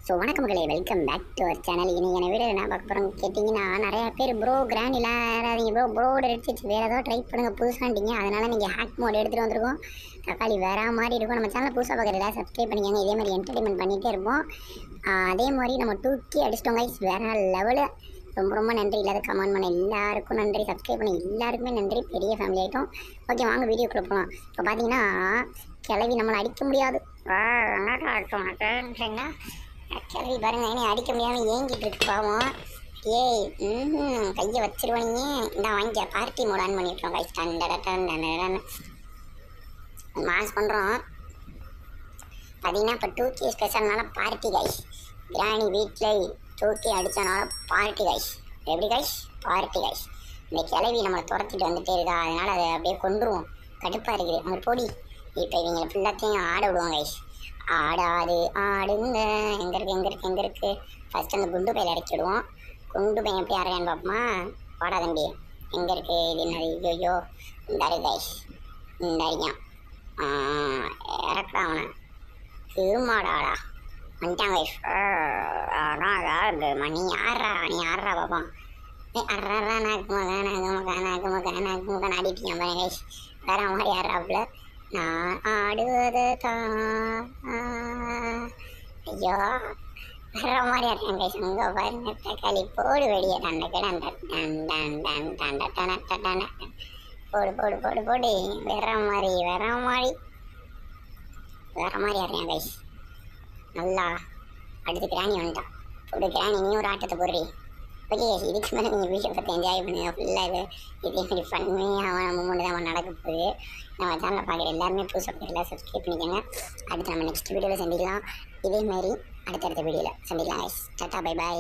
So வணக்கம் மகளே welcome back to our channel இன்னைக்கு என்ன வீடியோ என்ன பார்க்க போகிறோம் கேட்டிங்கன்னா நிறைய பேர் ப்ரோ கிராண்டிலாம் ஏறாதீங்க ப்ரோ ப்ரோட எடுத்து வேறு ஏதோ ட்ரை பண்ணுங்க புதுசாண்டிங்க அதனால் நீங்கள் ஹேக் மோட் எடுத்துகிட்டு வந்திருக்கோம் தக்காளி வேற மாதிரி இருக்கும் நம்ம சேனல் புதுசாக பார்க்குறதா சப்ஸ்கிரைப் பண்ணிக்கோங்க இதே மாதிரி என்டர்டைன்மெண்ட் பண்ணிகிட்டே இருப்போம் ஆஹ் அதே மாதிரி நம்ம டூக்கி அடிச்சிட்டோம் கைஸ் வேற லெவலு ரொம்ப ரொம்ப நன்றி இல்லாத கமெண்ட் பண்ண எல்லாருக்கும் நன்றி சப்ஸ்கிரைப் பண்ண எல்லாருக்குமே நன்றி பெரிய ஃபேமிலி ஆகிட்டோம் ஓகே வாங்க வீடியோக்குள்ளே போகலாம் இப்போ பார்த்தீங்கன்னா கிளவி நம்மளை அடிக்க முடியாது கிளவி பாருங்க என்னை அடிக்க முடியாமல் ஏங்கிட்டு இருக்கு பாவம் ஏய் ம் கையை வச்சிருவானீங்க இந்த வாங்கிக்க பார்ட்டி மோட் ஆன் பண்ணிவிட்டோம் கைஸ் டண்டட மாஸ் பண்ணுறோம் பார்த்தீங்கன்னா இப்போ டூ கே ஸ்பெஷல்னால பார்ட்டி கைஸ் கிராணி வீட்டில் தூக்கி அடித்தனால பார்ட்டி கைஸ் எப்படி கைஸ் பார்ட்டி கைஸ் இந்த கிளவி நம்மளை துரத்திட்டு வந்துட்டே இருக்கா அதனால் அதை அப்படியே கொண்டுருவோம் கடுப்பாக இருக்குது அவங்க போடி இப்போ இவங்களை ஃபுல்லாத்தையும் ஆட விடுவோம் கைஸ் ஆடாது ஆடுங்க எங்கே இருக்குது எங்கே இருக்குது எங்கே இருக்குது ஃபஸ்ட்டு அந்த குண்டு பையில் அடைச்சி விடுவோம் குண்டு பையன் எப்படி ஆடுறான்னு பார்ப்போமா வாடா தம்பி எங்கே இருக்குது இது என்னது ஐயோ இந்த இருக்கு கைஸ் இந்த இருக்கான் இறக்குறா அவனை திருமாடாடா வந்துட்டான் கைஸ் அதான் யாரு மணி யாரா நீ யாரா பாப்பான் அறா நாக்கு மகா நாக்கு மகா நாக்கு மகா நாக்கு மகா ஆடிட்டு பாருங்க கைஸ் வேற மாதிரி யாராப்புல நான் ஆடுவது தான் ஐயோ வேற மாதிரி ஆடுறேன் கைஸ் அங்கே பாருங்க தக்காளி போடு வெடிய டண்ட டன் டன் டன் டன் டண்ட டன டன போடு போடு போடு போடு வேற மாதிரி வேற மாதிரி வேற மாதிரி ஆடுறேன் கைஸ் நல்லா அடுத்து கிராணி வந்துட்டான் போடு கிராணி நீ ஒரு ஆட்டத்தை போடுறி ஓகே இதுக்கு மேலே நீங்கள் வீடியோ பார்த்து என்ஜாய் பண்ணுங்க ஃபுல்லாக இது இதே மாதிரி ஃபன்னியாக மூமெண்ட் தான் நடக்க போகுது நம்ம சேனலில் பார்க்குற எல்லாருமே புதுசாக எல்லாம் சப்ஸ்கிரைப் பண்ணிக்கோங்க அடுத்து நம்ம நெக்ஸ்ட் வீடியோவில் சந்திக்கலாம் இதே மாதிரி அடுத்தடுத்த வீடியோவில் சந்திக்கலாம் guys. டாட்டா பை பாய்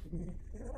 ம்